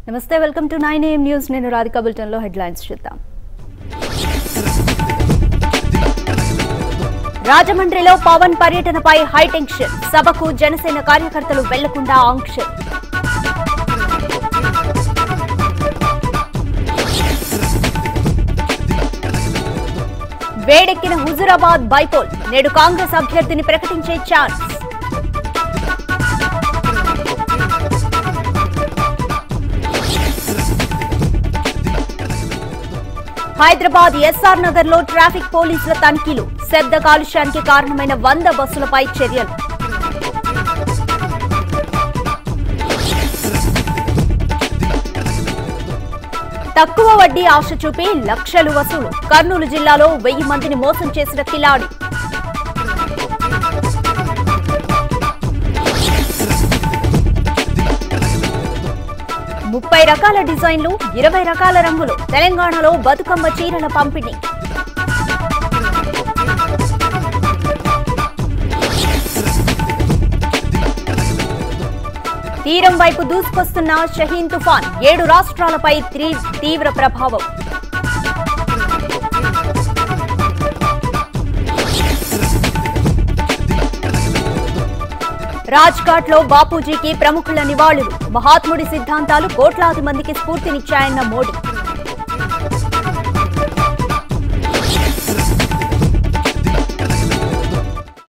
నమస్తే welcome to nine AM news నేను రాధికా బులెటిన్లో హెడ్లైన్స్ చూద్దాం రాజమండ్రిలో పవన్ పర్యటనపై హైటెన్షన్ సభకు జనసేన కార్యకర్తలు వెళ్లకుండా ఆంక్షలు వేడెక్కిన హుజురాబాద్ బైపోల్ నేడు కాంగ్రెస్ అభ్యర్థిని ప్రకటించే ఛాన్స్ హైదరాబాద్ ఎస్ఆర్ నగర్ లో ట్రాఫిక్ పోలీసుల తనిఖీలు శబ్ద కాలుష్యానికి కారణమైన వంద బస్సులపై చర్యలు తక్కువ వడ్డీ ఆశ చూపి లక్షలు వసూలు కర్నూలు జిల్లాలో వెయ్యి మందిని మోసం చేసిన కిలాడి ముప్పై రకాల డిజైన్లు ఇరవై రకాల రంగులు తెలంగాణలో బతుకమ్మ చీరల పంపిణీ తీరం వైపు దూసుకొస్తున్న షహీన్ తుఫాన్ ఏడు రాష్ట్రాలపై త్రీ- తీవ్ర ప్రభావం రాజ్ఘాట్ లో బాపూజీకి ప్రముఖుల నివాళులు మహాత్ముడి సిద్ధాంతాలు కోట్లాది మందికి స్ఫూర్తినిచ్చాయన్న మోడీ